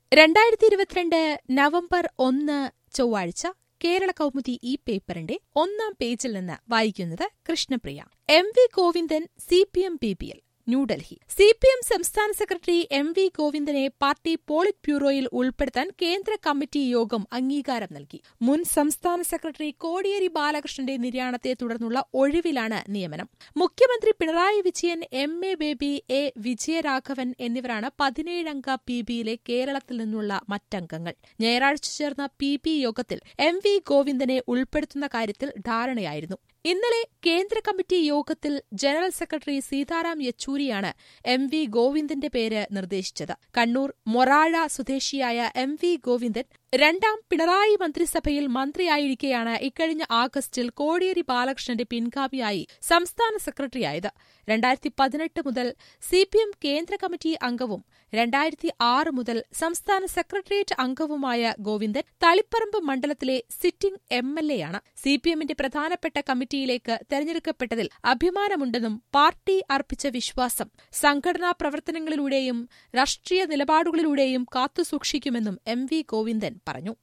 രണ്ടായിരത്തി ഇരുപത്തിരണ്ട് നവംബർ ഒന്ന് ചൊവ്വാഴ്ച കേരള കൗമുദി ഈ പേപ്പറിന്റെ ഒന്നാം പേജിൽ നിന്ന് വായിക്കുന്നത് Krishnapriya M V Govindan C P M P P L New Delhi C P M സംസ്ഥാന സെക്രട്ടറി എം വി ഗോവിന്ദനെ പാർട്ടി പോളിറ്റ് ബ്യൂറോയിൽ ഉൾപ്പെടുത്താൻ കേന്ദ്ര കമ്മിറ്റി യോഗം അംഗീകാരം നൽകി മുൻ സംസ്ഥാന സെക്രട്ടറി കോടിയേരി ബാലകൃഷ്ണന്റെ നിര്യാണത്തെ തുടർന്നുള്ള ഒഴിവിലാണ് നിയമനം മുഖ്യമന്ത്രി Pinarayi Vijayan M A Baby A Vijayaraghavan എന്നിവരാണ് പതിനേഴംഗ പി ബിയിലെ കേരളത്തിൽ നിന്നുള്ള മറ്റംഗങ്ങൾ ഞായറാഴ്ച ചേർന്ന പി ബി യോഗത്തിൽ എം വി ഗോവിന്ദനെ ഉൾപ്പെടുത്തുന്ന കാര്യത്തിൽ ധാരണയായിരുന്നു ഇന്നലെ കേന്ദ്ര കമ്മിറ്റി യോഗത്തിൽ ജനറൽ സെക്രട്ടറി സീതാറാം യെച്ചൂരിയാണ് എം വി ഗോവിന്ദന്റെ പേര് നിർദ്ദേശിച്ചത് കണ്ണൂർ മൊറാഴ സ്വദേശിയായ എം വി ഗോവിന്ദൻ രണ്ടാം പിണറായി മന്ത്രിസഭയിൽ മന്ത്രിയായിരിക്കെയാണ് ഇക്കഴിഞ്ഞ ആഗസ്റ്റിൽ കോടിയേരി ബാലകൃഷ്ണന്റെ പിൻഗാമിയായി സംസ്ഥാന സെക്രട്ടറിയായത് രണ്ടായിരത്തി പതിനെട്ട് മുതൽ സി പി എം കേന്ദ്ര കമ്മിറ്റി അംഗവും രണ്ടായിരത്തി ആറ് മുതൽ സംസ്ഥാന സെക്രട്ടേറിയറ്റ് അംഗവുമായ ഗോവിന്ദൻ തളിപ്പറമ്പ് മണ്ഡലത്തിലെ സിറ്റിംഗ് എം എൽ എയാണ് സി പി എമ്മിന്റെ പ്രധാനപ്പെട്ട കമ്മിറ്റിയിലേക്ക് തെരഞ്ഞെടുക്കപ്പെട്ടതിൽ അഭിമാനമുണ്ടെന്നും പാർട്ടി അർപ്പിച്ച വിശ്വാസം സംഘടനാ പ്രവർത്തനങ്ങളിലൂടെയും രാഷ്ട്രീയ നിലപാടുകളിലൂടെയും കാത്തുസൂക്ഷിക്കുമെന്നും എം വി ഗോവിന്ദൻ പറഞ്ഞു